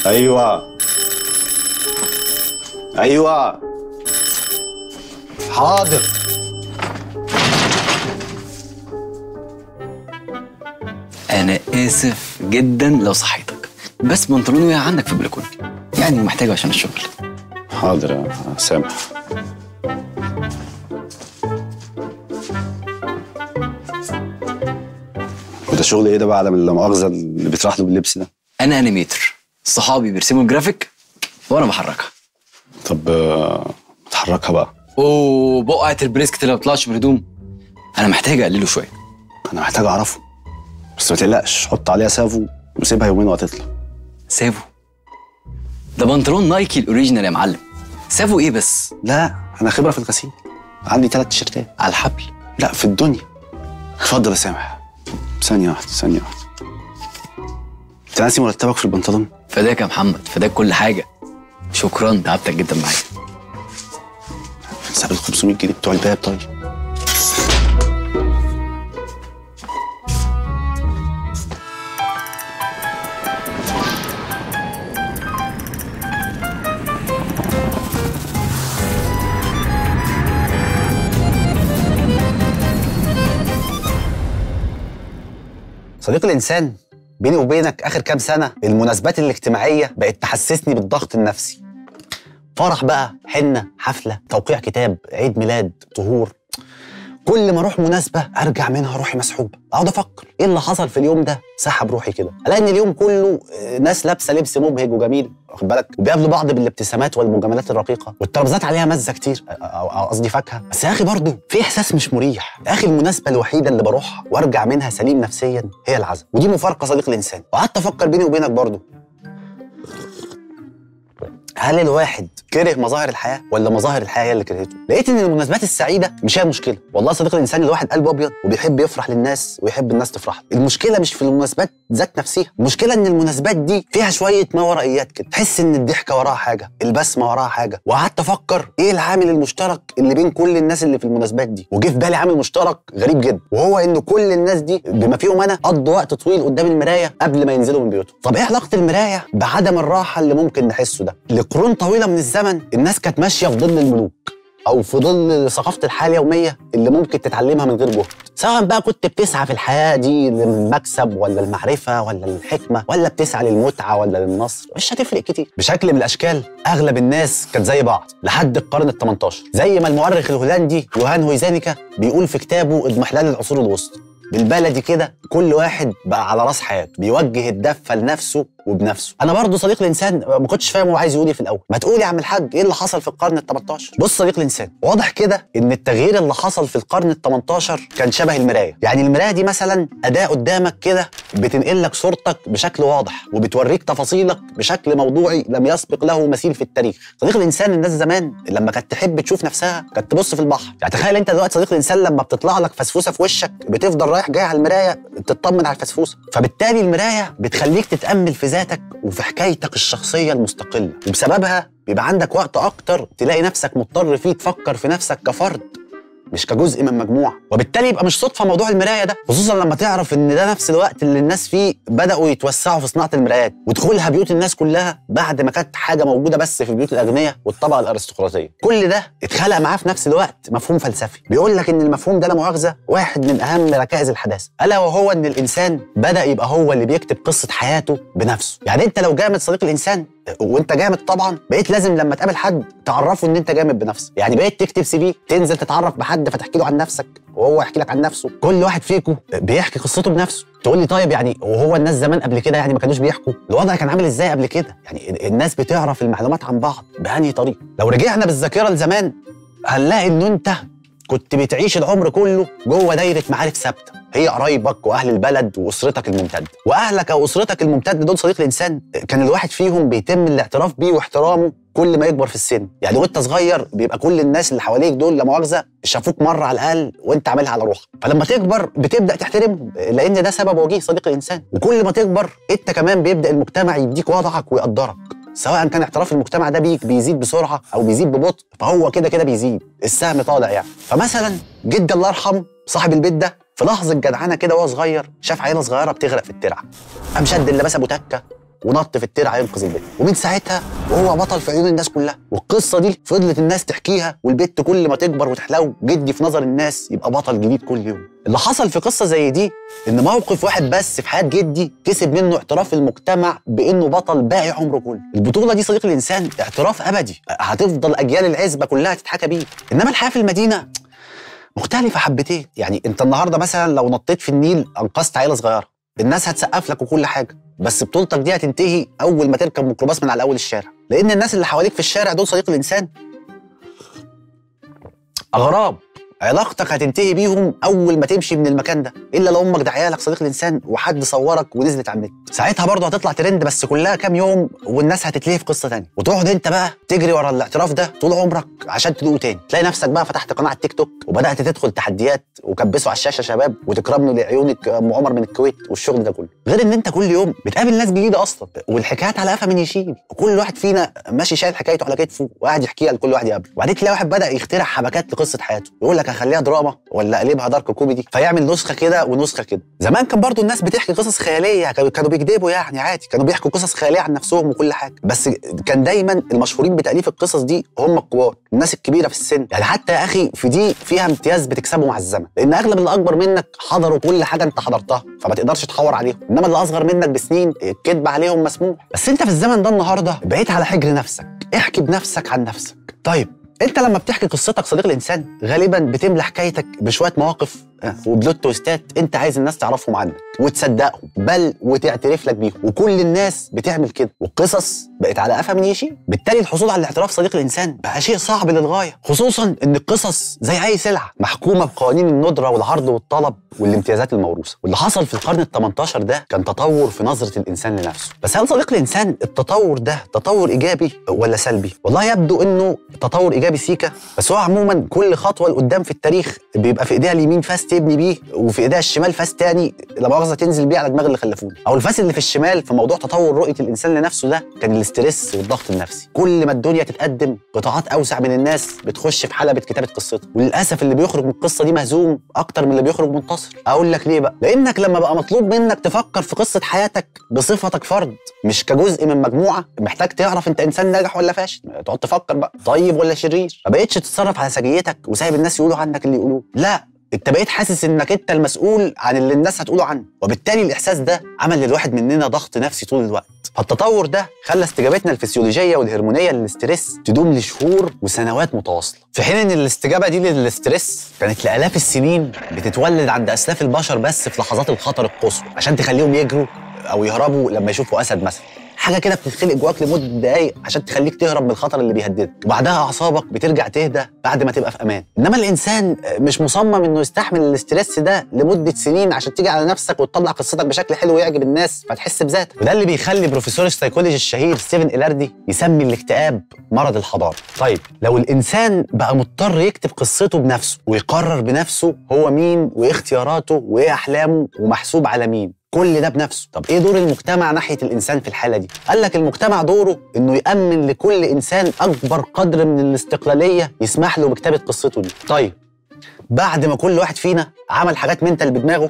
ايوه ايوه حاضر انا اسف جدا لو صحيتك بس بنطلوني وقع عندك في البلكونه يعني محتاجه عشان الشغل حاضر يا سامح وده شغل ايه ده بقى على لا مؤاخذه اللي بيطرح له باللبس ده انا انيميتر صحابي بيرسموا الجرافيك وانا بحركها طب آه، اتحركها بقعه اوه بقعه البريسكت اللي ما بتطلعش بالهدوم انا محتاج اقلله شويه انا محتاج اعرفه بس ما تقلقش حط عليها سافو وسيبها يومين وهتطلع سافو ده بنطلون نايكي الاوريجينال يا معلم سافو ايه بس لا انا خبره في الغسيل عندي ثلاث تيشيرتات على الحبل لا في الدنيا اتفضل يا سامح ثانيه واحده ثانيه واحده انت ناسي مرتبك في البنطلون فداك يا محمد فداك كل حاجه شكرا تعبتك جدا معايا ساب ال 500 جنيه بتوع الباب طيب صديق الانسان بيني وبينك اخر كام سنه المناسبات الاجتماعيه بقت تحسسني بالضغط النفسي فرح بقى حنه حفله توقيع كتاب عيد ميلاد طهور كل ما اروح مناسبه ارجع منها روحي مسحوبه اقعد افكر ايه اللي حصل في اليوم ده سحب روحي كده الاقي ان اليوم كله آه، ناس لابسه لبس مبهج وجميل واخد بالك وبيقابلوا بعض بالابتسامات والمجاملات الرقيقه والترابيزات عليها مزه كتير أو- او أو قصدي فاكهه بس يا اخي برضه في احساس مش مريح يا اخي المناسبه الوحيده اللي بروحها وارجع منها سليم نفسيا هي العزاء ودي مفارقه صديق الانسان وقعدت افكر بيني وبينك برضه هل الواحد كره مظاهر الحياه ولا مظاهر الحياه هي اللي كرهته؟ لقيت ان المناسبات السعيده مش هي المشكله، والله صديق الانسان الواحد قلبه ابيض وبيحب يفرح للناس ويحب الناس تفرح له. المشكله مش في المناسبات ذات نفسها، المشكله ان المناسبات دي فيها شويه ما ورائيات كده، تحس ان الضحكه وراها حاجه، البسمه وراها حاجه، وقعدت افكر ايه العامل المشترك اللي بين كل الناس اللي في المناسبات دي، وجه في بالي عامل مشترك غريب جدا، وهو ان كل الناس دي بما فيهم انا قضوا وقت طويل قدام المرايه قبل ما ينزلوا من بيوتهم. طب ايه علاقه المرايه بعدم الراحه اللي ممكن نحسه ده؟ لقرون طويله من الزمن الناس كانت ماشيه في ظل الملوك او في ظل ثقافه الحياه اليوميه اللي ممكن تتعلمها من غير جهد سواء بقى كنت بتسعى في الحياه دي للمكسب ولا المعرفه ولا الحكمه ولا بتسعى للمتعه ولا للنصر مش هتفرق كتير بشكل من الاشكال اغلب الناس كانت زي بعض لحد القرن ال 18 زي ما المؤرخ الهولندي يوهان هويزانيكا بيقول في كتابه اضمحلال العصور الوسطى بالبلدي كده كل واحد بقى على راس حياته بيوجه الدفه لنفسه وبنفسه انا برضو صديق الانسان ما كنتش فاهم هو عايز يقول ايه في الاول ما تقول يا عم الحاج ايه اللي حصل في القرن ال 18 بص صديق الانسان واضح كده ان التغيير اللي حصل في القرن ال 18 كان شبه المرايه يعني المرايه دي مثلا اداه قدامك كده بتنقل لك صورتك بشكل واضح وبتوريك تفاصيلك بشكل موضوعي لم يسبق له مثيل في التاريخ صديق الانسان الناس زمان لما كانت تحب تشوف نفسها كانت تبص في البحر يعني تخيل انت دلوقتي صديق الانسان لما بتطلع لك فسفوسه في وشك بتفضل رايح جاي على المرايه تطمن على الفسفوسه فبالتالي المرايه بتخليك تتامل في ذاتك وفي حكايتك الشخصيه المستقله وبسببها بيبقى عندك وقت اكتر تلاقي نفسك مضطر فيه تفكر في نفسك كفرد مش كجزء من مجموعه وبالتالي يبقى مش صدفه موضوع المرايه ده خصوصا لما تعرف ان ده نفس الوقت اللي الناس فيه بداوا يتوسعوا في صناعه المرايات ودخولها بيوت الناس كلها بعد ما كانت حاجه موجوده بس في بيوت الاغنياء والطبقه الارستقراطيه كل ده اتخلق معاه في نفس الوقت مفهوم فلسفي بيقول لك ان المفهوم ده لا مؤاخذه واحد من اهم ركائز الحداثه الا وهو ان الانسان بدا يبقى هو اللي بيكتب قصه حياته بنفسه يعني انت لو جامد صديق الانسان وانت جامد طبعا بقيت لازم لما تقابل حد تعرفه ان انت جامد بنفسك يعني بقيت تكتب سي في تنزل تتعرف بحد فتحكي له عن نفسك وهو يحكي لك عن نفسه كل واحد فيكم بيحكي قصته بنفسه تقول لي طيب يعني وهو الناس زمان قبل كده يعني ما كانوش بيحكوا الوضع كان عامل ازاي قبل كده يعني الناس بتعرف المعلومات عن بعض بأنهي طريقه لو رجعنا بالذاكره لزمان هنلاقي ان انت كنت بتعيش العمر كله جوه دايره معارف ثابته هي قرايبك واهل البلد واسرتك الممتده واهلك او اسرتك الممتده دول صديق الانسان كان الواحد فيهم بيتم الاعتراف بيه واحترامه كل ما يكبر في السن يعني وانت صغير بيبقى كل الناس اللي حواليك دول لا مؤاخذه شافوك مره على الاقل وانت عاملها على روحك فلما تكبر بتبدا تحترمهم لان ده سبب وجيه صديق الانسان وكل ما تكبر انت كمان بيبدا المجتمع يديك وضعك ويقدرك سواء كان اعتراف المجتمع ده بيك بيزيد بسرعه او بيزيد ببطء فهو كده كده بيزيد السهم طالع يعني فمثلا جدي الله يرحمه صاحب البيت ده في لحظه جدعنه كده وهو صغير شاف عيله صغيره بتغرق في الترعه قام شد اللباس ابو تكه ونط في الترعه ينقذ البنت ومن ساعتها وهو بطل في عيون الناس كلها والقصه دي فضلت الناس تحكيها والبت كل ما تكبر وتحلو جدي في نظر الناس يبقى بطل جديد كل يوم اللي حصل في قصه زي دي ان موقف واحد بس في حياه جدي كسب منه اعتراف المجتمع بانه بطل باقي عمره كله البطوله دي صديق الانسان اعتراف ابدي هتفضل اجيال العزبه كلها تتحكى بيه انما الحياه في المدينه مختلفه حبتين يعني انت النهارده مثلا لو نطيت في النيل انقذت عيله صغيره الناس هتسقف لك وكل حاجه بس بطولتك دي هتنتهي اول ما تركب ميكروباص من على اول الشارع لان الناس اللي حواليك في الشارع دول صديق الانسان اغراب علاقتك هتنتهي بيهم اول ما تمشي من المكان ده الا لو امك دعيالك لك صديق الانسان وحد صورك ونزلت على النت ساعتها برضه هتطلع ترند بس كلها كام يوم والناس هتتلهي في قصه تانية وتقعد انت بقى تجري ورا الاعتراف ده طول عمرك عشان تدوقه تاني تلاقي نفسك بقى فتحت قناه على التيك توك وبدات تدخل تحديات وكبسوا على الشاشه شباب وتكرم له لعيونك ام عمر من الكويت والشغل ده كله غير ان انت كل يوم بتقابل ناس جديده اصلا والحكايات على قفا من يشيل وكل واحد فينا ماشي شايل حكايته على كتفه وقاعد يحكيها لكل واحد يقابله وبعدين تلاقي واحد بدا يخترع حبكات لقصه حياته يقول لك هخليها دراما ولا اقلبها دارك كوميدي فيعمل نسخه كده ونسخه كده زمان كان برضو الناس بتحكي قصص خياليه كانوا كانوا بيكذبوا يعني عادي كانوا بيحكوا قصص خياليه عن نفسهم وكل حاجه بس كان دايما المشهورين بتاليف القصص دي هم الكبار الناس الكبيره في السن يعني حتى يا اخي في دي فيها امتياز بتكسبه مع الزمن لان اغلب اللي اكبر منك حضروا كل حاجه انت حضرتها فما تقدرش تحور عليهم انما اللي اصغر منك بسنين الكذب عليهم مسموح بس انت في الزمن ده النهارده بقيت على حجر نفسك احكي بنفسك عن نفسك طيب انت لما بتحكي قصتك صديق الانسان غالبا بتملى حكايتك بشويه مواقف آه، وبلوت تويستات انت عايز الناس تعرفهم عنك وتصدقهم بل وتعترف لك بيهم وكل الناس بتعمل كده والقصص بقت على قفا من يشي بالتالي الحصول على الاعتراف صديق الانسان بقى شيء صعب للغايه خصوصا ان القصص زي اي سلعه محكومه بقوانين الندره والعرض والطلب والامتيازات الموروثه واللي حصل في القرن ال 18 ده كان تطور في نظره الانسان لنفسه بس هل صديق الانسان التطور ده تطور ايجابي ولا سلبي والله يبدو انه تطور ايجابي سيكا بس هو عموما كل خطوه لقدام في التاريخ بيبقى في ايديها اليمين فاس تبني بيه وفي ايديها الشمال فاس تاني لا مؤاخذه تنزل بيه على دماغ اللي خلفونا او الفاس اللي في الشمال في موضوع تطور رؤيه الانسان لنفسه ده كان الاسترس والضغط النفسي كل ما الدنيا تتقدم قطاعات اوسع من الناس بتخش في حلبة كتابه قصتها وللاسف اللي بيخرج من القصه دي مهزوم اكتر من اللي بيخرج منتصر اقول لك ليه بقى لانك لما بقى مطلوب منك تفكر في قصه حياتك بصفتك فرد مش كجزء من مجموعه محتاج تعرف انت انسان ناجح ولا فاشل تقعد تفكر بقى طيب ولا شرير ما بقتش تتصرف على سجيتك وسايب الناس يقولوا عنك اللي يقولوه لا انت بقيت حاسس انك انت المسؤول عن اللي الناس هتقوله عنه وبالتالي الاحساس ده عمل للواحد مننا ضغط نفسي طول الوقت فالتطور ده خلى استجابتنا الفسيولوجيه والهرمونيه للاسترس تدوم لشهور وسنوات متواصله في حين ان الاستجابه دي للاسترس كانت لالاف السنين بتتولد عند اسلاف البشر بس في لحظات الخطر القصوى عشان تخليهم يجروا او يهربوا لما يشوفوا اسد مثلا حاجه كده بتتخلق جواك لمده دقايق عشان تخليك تهرب من الخطر اللي بيهددك وبعدها اعصابك بترجع تهدى بعد ما تبقى في امان انما الانسان مش مصمم انه يستحمل الاسترس ده لمده سنين عشان تيجي على نفسك وتطلع قصتك بشكل حلو ويعجب الناس فتحس بذاتك وده اللي بيخلي بروفيسور السيكولوجي الشهير ستيفن إلاردي يسمي الاكتئاب مرض الحضاره طيب لو الانسان بقى مضطر يكتب قصته بنفسه ويقرر بنفسه هو مين وايه اختياراته وايه احلامه ومحسوب على مين كل ده بنفسه طب ايه دور المجتمع ناحيه الانسان في الحاله دي قال لك المجتمع دوره انه يامن لكل انسان اكبر قدر من الاستقلاليه يسمح له بكتابه قصته دي طيب بعد ما كل واحد فينا عمل حاجات منتال بدماغه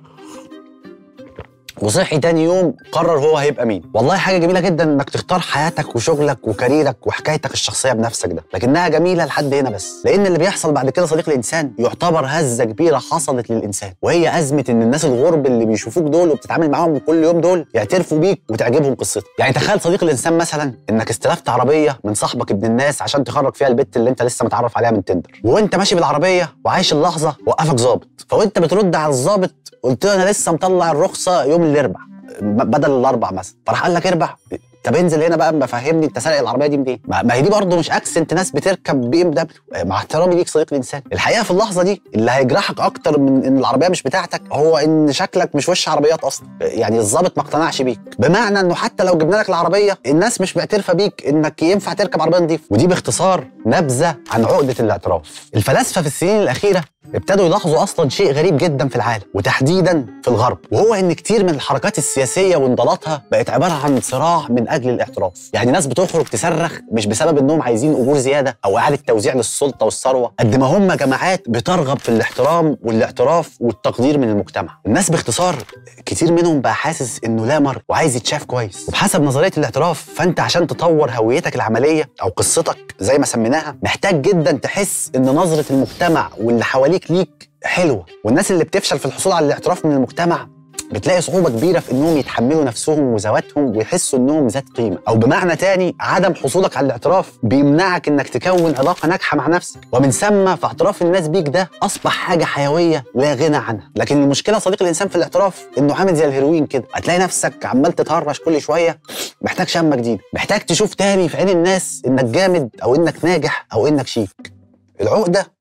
وصحي تاني يوم قرر هو هيبقى مين والله حاجه جميله جدا انك تختار حياتك وشغلك وكاريرك وحكايتك الشخصيه بنفسك ده لكنها جميله لحد هنا بس لان اللي بيحصل بعد كده صديق الانسان يعتبر هزه كبيره حصلت للانسان وهي ازمه ان الناس الغرب اللي بيشوفوك دول وبتتعامل معاهم كل يوم دول يعترفوا بيك وتعجبهم قصتك يعني تخيل صديق الانسان مثلا انك استلفت عربيه من صاحبك ابن الناس عشان تخرج فيها البت اللي انت لسه متعرف عليها من تندر وانت ماشي بالعربيه وعايش اللحظه وقفك ظابط فوانت بترد على الظابط قلت له انا لسه مطلع الرخصه يوم الاربع ب- بدل الاربع مثلا فراح قال لك اربع طب انزل هنا بقى بفهمني انت سارق العربيه دي منين؟ ما ما هي دي برضه مش اكسنت ناس بتركب بي ام دبليو مع احترامي ليك صديق الانسان الحقيقه في اللحظه دي اللي هيجرحك اكتر من ان العربيه مش بتاعتك هو ان شكلك مش وش عربيات اصلا يعني الظابط ما اقتنعش بيك بمعنى انه حتى لو جبنا لك العربيه الناس مش معترفه بيك انك ينفع تركب عربيه نظيفه ودي باختصار نبذه عن عقده الاعتراف الفلاسفه في السنين الاخيره ابتدوا يلاحظوا اصلا شيء غريب جدا في العالم وتحديدا في الغرب وهو ان كتير من الحركات السياسيه وانضالاتها بقت عباره عن صراع من اجل لاجل الاعتراف يعني ناس بتخرج تصرخ مش بسبب انهم عايزين اجور زياده او اعاده توزيع للسلطه والثروه قد ما هم جماعات بترغب في الاحترام والاعتراف والتقدير من المجتمع الناس باختصار كتير منهم بقى حاسس انه لا مر وعايز يتشاف كويس وبحسب نظريه الاعتراف فانت عشان تطور هويتك العمليه او قصتك زي ما سميناها محتاج جدا تحس ان نظره المجتمع واللي حواليك ليك حلوه والناس اللي بتفشل في الحصول على الاعتراف من المجتمع بتلاقي صعوبة كبيرة في إنهم يتحملوا نفسهم وذواتهم ويحسوا إنهم ذات قيمة، أو بمعنى تاني عدم حصولك على الاعتراف بيمنعك إنك تكون علاقة ناجحة مع نفسك، ومن ثم فاعتراف الناس بيك ده أصبح حاجة حيوية لا غنى عنها، لكن المشكلة صديق الإنسان في الاعتراف إنه عامل زي الهيروين كده، هتلاقي نفسك عمال تتهرش كل شوية محتاج شمة جديدة، محتاج تشوف تاني في عين الناس إنك جامد أو إنك ناجح أو إنك شيك. العقدة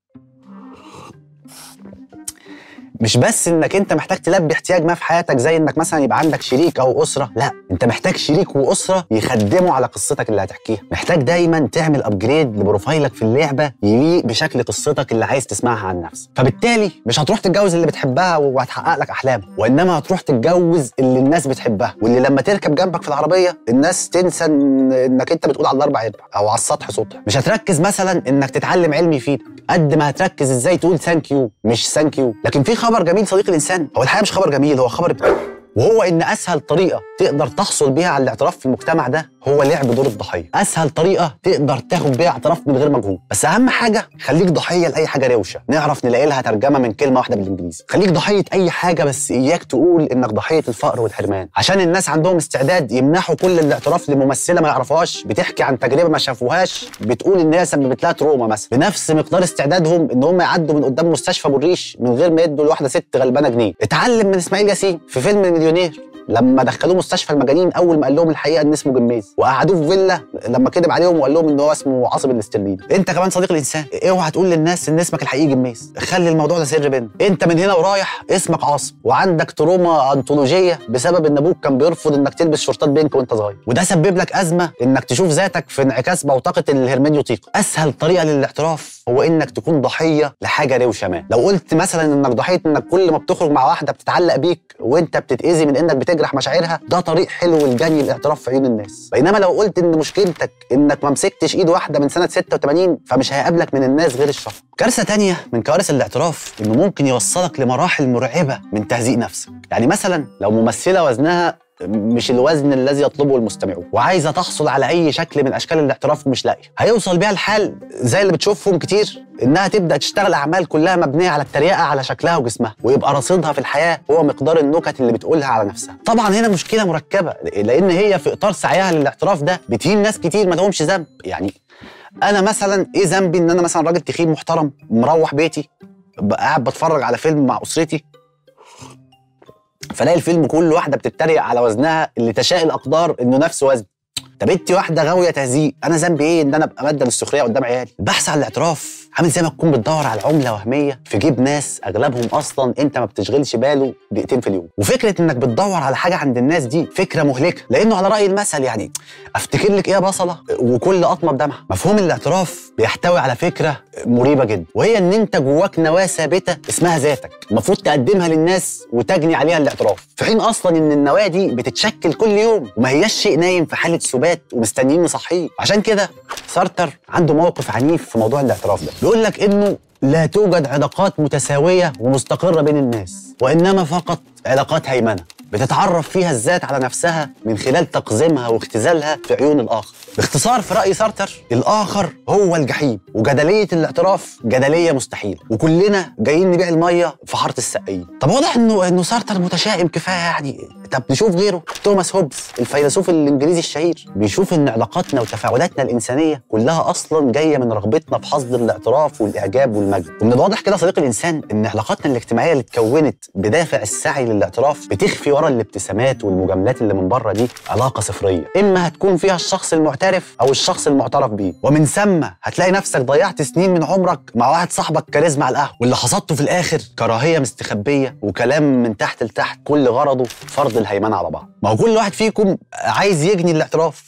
مش بس انك انت محتاج تلبي احتياج ما في حياتك زي انك مثلا يبقى عندك شريك او اسره لا انت محتاج شريك واسره يخدموا على قصتك اللي هتحكيها محتاج دايما تعمل ابجريد لبروفايلك في اللعبه يليق بشكل قصتك اللي عايز تسمعها عن نفسك فبالتالي مش هتروح تتجوز اللي بتحبها وهتحقق لك احلامك وانما هتروح تتجوز اللي الناس بتحبها واللي لما تركب جنبك في العربيه الناس تنسى إن- انك انت بتقول على الاربع اربع او على السطح سطح مش هتركز مثلا انك تتعلم علم يفيدك قد ما هتركز ازاي تقول ثانك يو مش ثانك يو لكن في خبر جميل صديق الانسان هو الحقيقه مش خبر جميل هو خبر وهو ان اسهل طريقه تقدر تحصل بيها على الاعتراف في المجتمع ده هو لعب دور الضحيه اسهل طريقه تقدر تاخد بيها اعتراف من غير مجهود بس اهم حاجه خليك ضحيه لاي حاجه روشه نعرف نلاقي لها ترجمه من كلمه واحده بالانجليزي خليك ضحيه اي حاجه بس اياك تقول انك ضحيه الفقر والحرمان عشان الناس عندهم استعداد يمنحوا كل الاعتراف لممثله ما يعرفوهاش بتحكي عن تجربه ما شافوهاش بتقول ان هي سببت لها تروما مثلا بنفس مقدار استعدادهم ان هم يعدوا من قدام مستشفى ابو الريش من غير ما يدوا لواحده ست غلبانه جنيه اتعلم من اسماعيل ياسين في فيلم المليونير لما دخلوه مستشفى المجانين اول ما قال لهم الحقيقه ان اسمه جميز وقعدوه في فيلا لما كذب عليهم وقال لهم ان هو اسمه عاصم الاسترليني انت كمان صديق الانسان اوعى تقول للناس ان اسمك الحقيقي جميز خلي الموضوع ده سر بيننا انت من هنا ورايح اسمك عاصم وعندك تروما انطولوجيه بسبب ان ابوك كان بيرفض انك تلبس شورتات بينك وانت صغير وده سبب لك ازمه انك تشوف ذاتك في انعكاس بوتقه الهرمنيوتيق اسهل طريقه للاعتراف هو انك تكون ضحيه لحاجه روشه ما لو قلت مثلا انك ضحيه انك كل ما بتخرج مع واحده بتتعلق بيك وانت بتتاذي من انك بتجرح مشاعرها ده طريق حلو لجني الاعتراف في عيون الناس بينما لو قلت ان مشكلتك انك ما مسكتش ايد واحده من سنه 86 فمش هيقابلك من الناس غير الشر كارثه تانية من كوارث الاعتراف انه ممكن يوصلك لمراحل مرعبه من تهزيء نفسك يعني مثلا لو ممثله وزنها مش الوزن الذي يطلبه المستمعون وعايزه تحصل على اي شكل من اشكال الاعتراف ومش لاقيه هيوصل بيها الحال زي اللي بتشوفهم كتير انها تبدا تشتغل اعمال كلها مبنيه على التريقه على شكلها وجسمها ويبقى رصيدها في الحياه هو مقدار النكت اللي بتقولها على نفسها طبعا هنا مشكله مركبه لان هي في اطار سعيها للاعتراف ده بتهين ناس كتير ما لهمش ذنب يعني انا مثلا ايه ذنبي ان انا مثلا راجل تخين محترم مروح بيتي بقى قاعد بتفرج على فيلم مع اسرتي فلاقي الفيلم كل واحده بتتريق على وزنها اللي تشاء الاقدار انه نفس وزن طب انت واحده غاويه تهزيق انا ذنبي ايه ان انا ابقى ماده للسخريه قدام عيالي البحث عن الاعتراف عامل زي ما تكون بتدور على عمله وهميه في جيب ناس اغلبهم اصلا انت ما بتشغلش باله دقيقتين في اليوم وفكره انك بتدور على حاجه عند الناس دي فكره مهلكه لانه على راي المثل يعني افتكر لك ايه يا بصله وكل قطمه بدمعه مفهوم الاعتراف بيحتوي على فكره مريبه جدا وهي ان انت جواك نواه ثابته اسمها ذاتك المفروض تقدمها للناس وتجني عليها الاعتراف في حين اصلا ان النواه دي بتتشكل كل يوم وما هياش شيء نايم في حاله سبات ومستنيين نصحيه عشان كده سارتر عنده موقف عنيف في موضوع الاعتراف ده بيقول لك انه لا توجد علاقات متساويه ومستقره بين الناس وانما فقط علاقات هيمنه بتتعرف فيها الذات على نفسها من خلال تقزيمها واختزالها في عيون الآخر باختصار في رأي سارتر الآخر هو الجحيم وجدلية الاعتراف جدلية مستحيلة وكلنا جايين نبيع المية في حارة السقايين طب واضح انه انه سارتر متشائم كفاية يعني طب نشوف غيره توماس هوبز الفيلسوف الانجليزي الشهير بيشوف ان علاقاتنا وتفاعلاتنا الانسانيه كلها اصلا جايه من رغبتنا في حصد الاعتراف والاعجاب والمجد ومن الواضح كده صديق الانسان ان علاقاتنا الاجتماعيه اللي اتكونت بدافع السعي للاعتراف بتخفي ورا الابتسامات والمجاملات اللي من بره دي علاقه صفريه اما هتكون فيها الشخص المعترف او الشخص المعترف بيه ومن ثم هتلاقي نفسك ضيعت سنين من عمرك مع واحد صاحبك كاريزما على القهوه واللي حصدته في الاخر كراهيه مستخبيه وكلام من تحت لتحت كل غرضه فرض الهيمنه على بعض ما هو كل واحد فيكم عايز يجني الاعتراف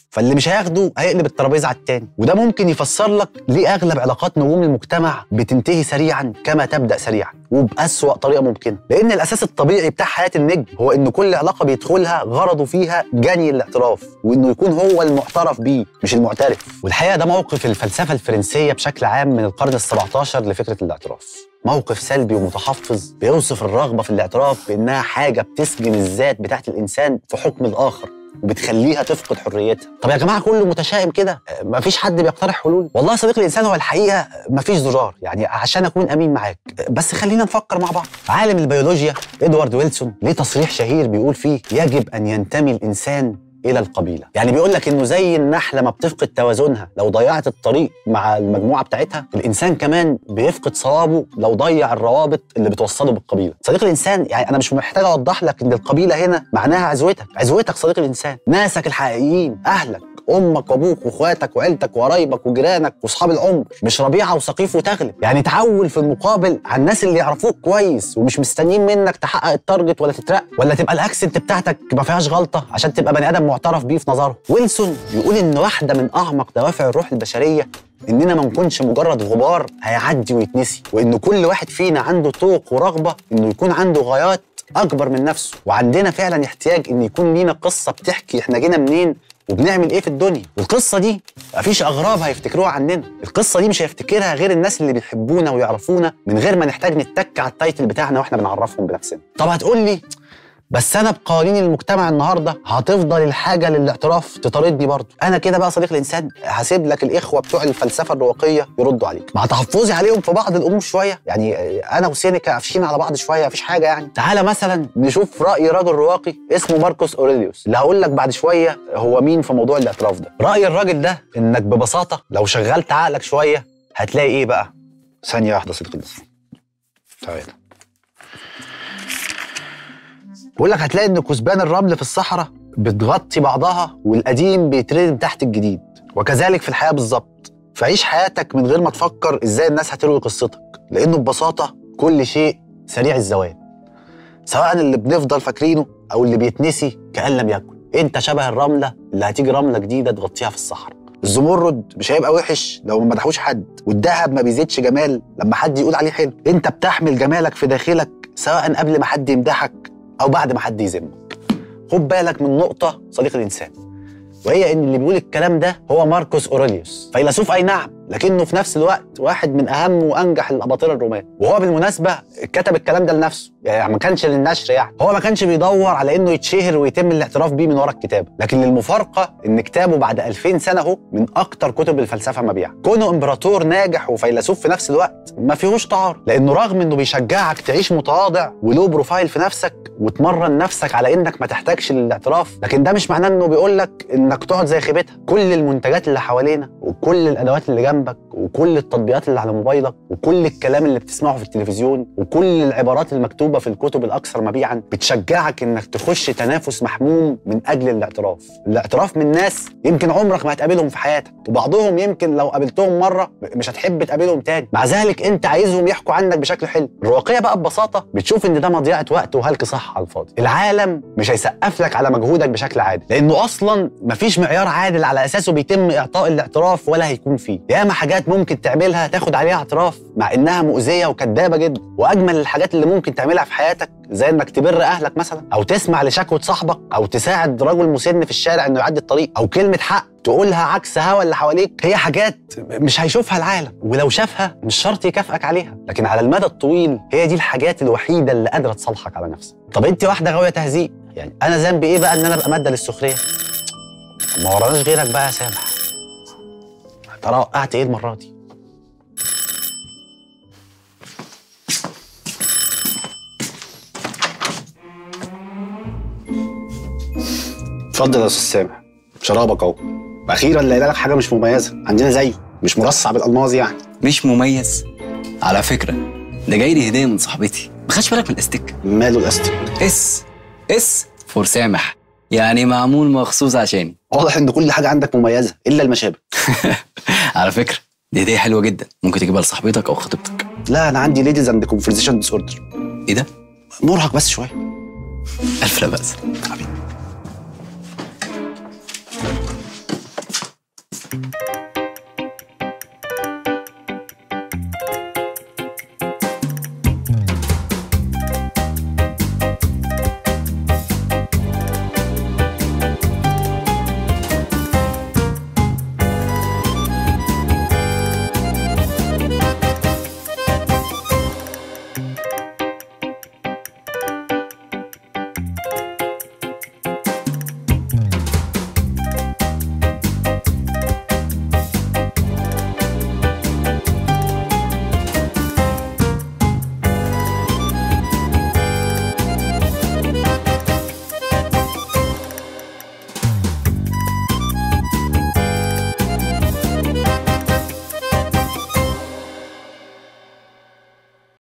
فاللي مش هياخده هيقلب الترابيزه على التاني وده ممكن يفسر لك ليه اغلب علاقات نجوم المجتمع بتنتهي سريعا كما تبدا سريعا وبأسوأ طريقه ممكنه لان الاساس الطبيعي بتاع حياه النجم هو ان كل علاقه بيدخلها غرضه فيها جني الاعتراف وانه يكون هو المعترف بيه مش المعترف والحقيقه ده موقف الفلسفه الفرنسيه بشكل عام من القرن ال17 لفكره الاعتراف موقف سلبي ومتحفظ بيوصف الرغبه في الاعتراف بانها حاجه بتسجن الذات بتاعت الانسان في حكم الاخر وبتخليها تفقد حريتها طب يا جماعه كله متشائم كده آه، مفيش حد بيقترح حلول والله يا صديقي الانسان هو الحقيقه مفيش زرار يعني عشان اكون امين معاك آه، بس خلينا نفكر مع بعض عالم البيولوجيا ادوارد ويلسون ليه تصريح شهير بيقول فيه يجب ان ينتمي الانسان الى القبيله يعني بيقول لك انه زي النحله ما بتفقد توازنها لو ضيعت الطريق مع المجموعه بتاعتها الانسان كمان بيفقد صوابه لو ضيع الروابط اللي بتوصله بالقبيله صديق الانسان يعني انا مش محتاج اوضح لك ان القبيله هنا معناها عزوتك عزوتك صديق الانسان ناسك الحقيقيين اهلك امك وابوك واخواتك وعيلتك وقرايبك وجيرانك واصحاب العمر مش ربيعه وسقيف وتغلب يعني تعول في المقابل على الناس اللي يعرفوك كويس ومش مستنيين منك تحقق التارجت ولا تترقى ولا تبقى الاكسنت بتاعتك ما فيهاش غلطه عشان تبقى بني ادم معترف بيه في نظره ويلسون بيقول ان واحده من اعمق دوافع الروح البشريه اننا ما نكونش مجرد غبار هيعدي ويتنسي وان كل واحد فينا عنده طوق ورغبه انه يكون عنده غايات اكبر من نفسه وعندنا فعلا احتياج ان يكون لينا قصه بتحكي احنا جينا منين وبنعمل ايه في الدنيا والقصه دي مفيش اغراب هيفتكروها عننا القصه دي مش هيفتكرها غير الناس اللي بيحبونا ويعرفونا من غير ما نحتاج نتك على التايتل بتاعنا واحنا بنعرفهم بنفسنا طب هتقول لي بس انا بقوانين المجتمع النهارده هتفضل الحاجه للاعتراف تطاردني برضه انا كده بقى صديق الانسان هسيب لك الاخوه بتوع الفلسفه الرواقيه يردوا عليك مع تحفظي عليهم في بعض الامور شويه يعني انا وسينيكا قافشين على بعض شويه مفيش حاجه يعني تعالى مثلا نشوف راي راجل رواقي اسمه ماركوس اوريليوس اللي هقول لك بعد شويه هو مين في موضوع الاعتراف ده راي الراجل ده انك ببساطه لو شغلت عقلك شويه هتلاقي ايه بقى ثانيه واحده صديق الانسان تعالى بقول لك هتلاقي ان كثبان الرمل في الصحراء بتغطي بعضها والقديم بيتردم تحت الجديد وكذلك في الحياه بالظبط فعيش حياتك من غير ما تفكر ازاي الناس هتروي قصتك لانه ببساطه كل شيء سريع الزوال سواء اللي بنفضل فاكرينه او اللي بيتنسي كان لم يكن انت شبه الرمله اللي هتيجي رمله جديده تغطيها في الصحراء الزمرد مش هيبقى وحش لو ما مدحوش حد والذهب ما بيزيدش جمال لما حد يقول عليه حلو انت بتحمل جمالك في داخلك سواء قبل ما حد يمدحك او بعد ما حد يذمك خد بالك من نقطه صديق الانسان وهي ان اللي بيقول الكلام ده هو ماركوس اوريليوس فيلسوف اي نعم لكنه في نفس الوقت واحد من اهم وانجح الاباطره الرومان وهو بالمناسبه كتب الكلام ده لنفسه يعني ما كانش للنشر يعني هو ما كانش بيدور على انه يتشهر ويتم الاعتراف بيه من ورا الكتابه لكن المفارقه ان كتابه بعد 2000 سنه اهو من اكتر كتب الفلسفه مبيعا كونه امبراطور ناجح وفيلسوف في نفس الوقت ما فيهوش تعارض لانه رغم انه بيشجعك تعيش متواضع ولو بروفايل في نفسك وتمرن نفسك على انك ما تحتاجش للاعتراف لكن ده مش معناه انه بيقول لك انك تقعد زي خيبتها كل المنتجات اللي حوالينا وكل الادوات اللي جنبك وكل التطبيقات اللي على موبايلك وكل الكلام اللي بتسمعه في التلفزيون وكل العبارات المكتوبه في الكتب الاكثر مبيعا بتشجعك انك تخش تنافس محموم من اجل الاعتراف الاعتراف من ناس يمكن عمرك ما هتقابلهم في حياتك وبعضهم يمكن لو قابلتهم مره مش هتحب تقابلهم تاني مع ذلك انت عايزهم يحكوا عنك بشكل حلو الرواقيه بقى ببساطه بتشوف ان ده مضيعه وقت وهلك صح على الفاضي العالم مش هيسقف لك على مجهودك بشكل عادل لانه اصلا مفيش معيار عادل على اساسه بيتم اعطاء الاعتراف ولا هيكون فيه ياما حاجات ممكن تعملها تاخد عليها اعتراف مع انها مؤذيه وكدابه جدا واجمل الحاجات اللي ممكن تعملها في حياتك زي انك تبر اهلك مثلا او تسمع لشكوى صاحبك او تساعد رجل مسن في الشارع انه يعدي الطريق او كلمه حق تقولها عكس هوا اللي حواليك هي حاجات مش هيشوفها العالم ولو شافها مش شرط يكافئك عليها لكن على المدى الطويل هي دي الحاجات الوحيده اللي قادره تصالحك على نفسك طب انت واحده غاويه تهزيء يعني انا ذنبي ايه بقى ان انا ابقى ماده للسخريه ما وراناش غيرك بقى يا سامح ترى وقعت ايه المره دي اتفضل يا استاذ سامح شرابك اهو اخيرا لقينا لك حاجه مش مميزه عندنا زيه مش مرصع بالالماظ يعني مش مميز على فكره ده جاي لي هديه من صاحبتي ما خدش بالك من الاستيك ماله الاستيك اس اس فور سامح يعني معمول مخصوص عشاني واضح ان كل حاجه عندك مميزه الا المشابك على فكره دي هديه حلوه جدا ممكن تجيبها لصاحبتك او خطيبتك لا انا عندي ليديز اند كونفرزيشن ديس اوردر ايه ده مرهق بس شويه الف لا باس حبيبي